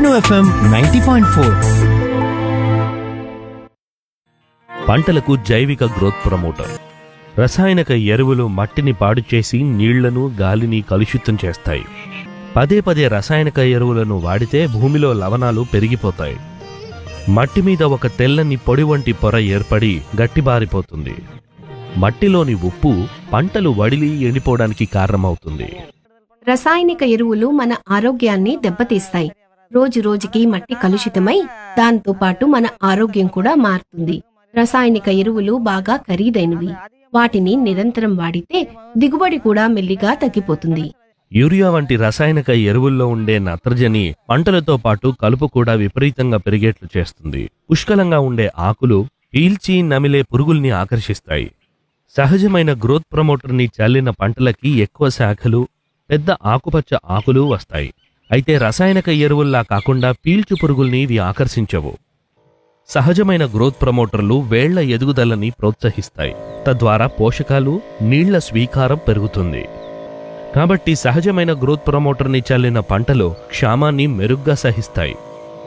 Vishnu FM ninety point four పంటలకు జైవిక growth promoter రసాయనిక ఎరువులు మట్టిని పాడు చేసి నీళ్లను గాలిని కలుషితం చేస్తాయి పదే పదే రసాయనిక ఎరువులను వాడితే భూమిలో లవణాలు పెరిగిపోతాయి మట్టి మీద ఒక తెల్లని పొడి వంటి పొర ఏర్పడి గట్టిబారిపోతుంది మట్టిలోని ఉప్పు పంటలు వడిలి ఎండిపోవడానికి కారణమవుతుంది రసాయనిక ఎరువులు మన ఆరోగ్యాన్ని దెబ్బతీస్తాయి రోజు రోజుకి మట్టి కలుషితమై దాంతో పాటు మన ఆరోగ్యం కూడా మారుతుంది రసాయనిక ఎరువులు బాగా ఖరీదైనవి వాటిని నిరంతరం వాడితే దిగుబడి కూడా మెల్లిగా తగ్గిపోతుంది యూరియా వంటి రసాయనిక ఎరువుల్లో ఉండే నత్రజని పంటలతో పాటు కలుపు కూడా విపరీతంగా పెరిగేట్లు చేస్తుంది పుష్కలంగా ఉండే ఆకులు పీల్చి నమిలే పురుగుల్ని ఆకర్షిస్తాయి సహజమైన గ్రోత్ ప్రమోటర్ని చల్లిన పంటలకి ఎక్కువ శాఖలు పెద్ద ఆకుపచ్చ ఆకులు వస్తాయి అయితే రసాయనిక ఎరువుల్లా కాకుండా పీల్చు పురుగుల్ని ఇవి ఆకర్షించవు సహజమైన గ్రోత్ ప్రమోటర్లు వేళ్ల ఎదుగుదలని ప్రోత్సహిస్తాయి తద్వారా పోషకాలు నీళ్ల స్వీకారం పెరుగుతుంది కాబట్టి సహజమైన గ్రోత్ ప్రమోటర్ని చల్లిన పంటలు క్షామాన్ని మెరుగ్గా సహిస్తాయి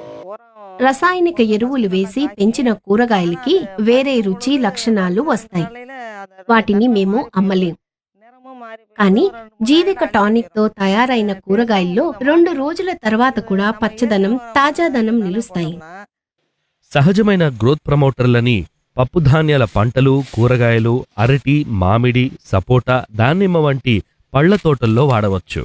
రసాయనిక ఎరువులు వేసి పెంచిన కూరగాయలకి వేరే రుచి లక్షణాలు వస్తాయి వాటిని మేము అమ్మలేం కానీ జీవిక టానిక్ తో తయారైన కూరగాయల్లో రెండు రోజుల తర్వాత కూడా పచ్చదనం తాజాదనం నిలుస్తాయి సహజమైన గ్రోత్ ప్రమోటర్లని పప్పుధాన్యాల పంటలు కూరగాయలు అరటి మామిడి సపోటా దానిమ్మ వంటి పళ్ల తోటల్లో వాడవచ్చు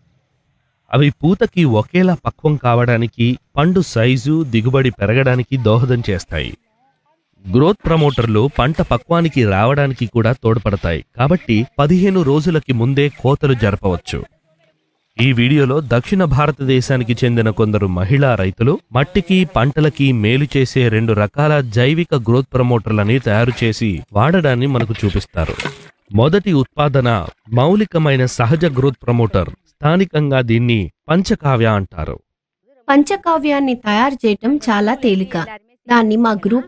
అవి పూతకి ఒకేలా పక్వం కావడానికి పండు సైజు దిగుబడి పెరగడానికి దోహదం చేస్తాయి గ్రోత్ ప్రమోటర్లు పంట పక్వానికి రావడానికి కూడా తోడ్పడతాయి కాబట్టి పదిహేను రోజులకి ముందే కోతలు జరపవచ్చు ఈ వీడియోలో దక్షిణ భారతదేశానికి చెందిన కొందరు మహిళా రైతులు మట్టికి పంటలకి మేలు చేసే రెండు రకాల జైవిక గ్రోత్ ప్రమోటర్లని తయారు చేసి వాడడాన్ని మనకు చూపిస్తారు మొదటి ఉత్పాదన మౌలికమైన సహజ గ్రోత్ ప్రమోటర్ స్థానికంగా దీన్ని పంచకావ్య అంటారు పంచకావ్యాన్ని తయారు చేయటం చాలా తేలిక దాన్ని మా గ్రూప్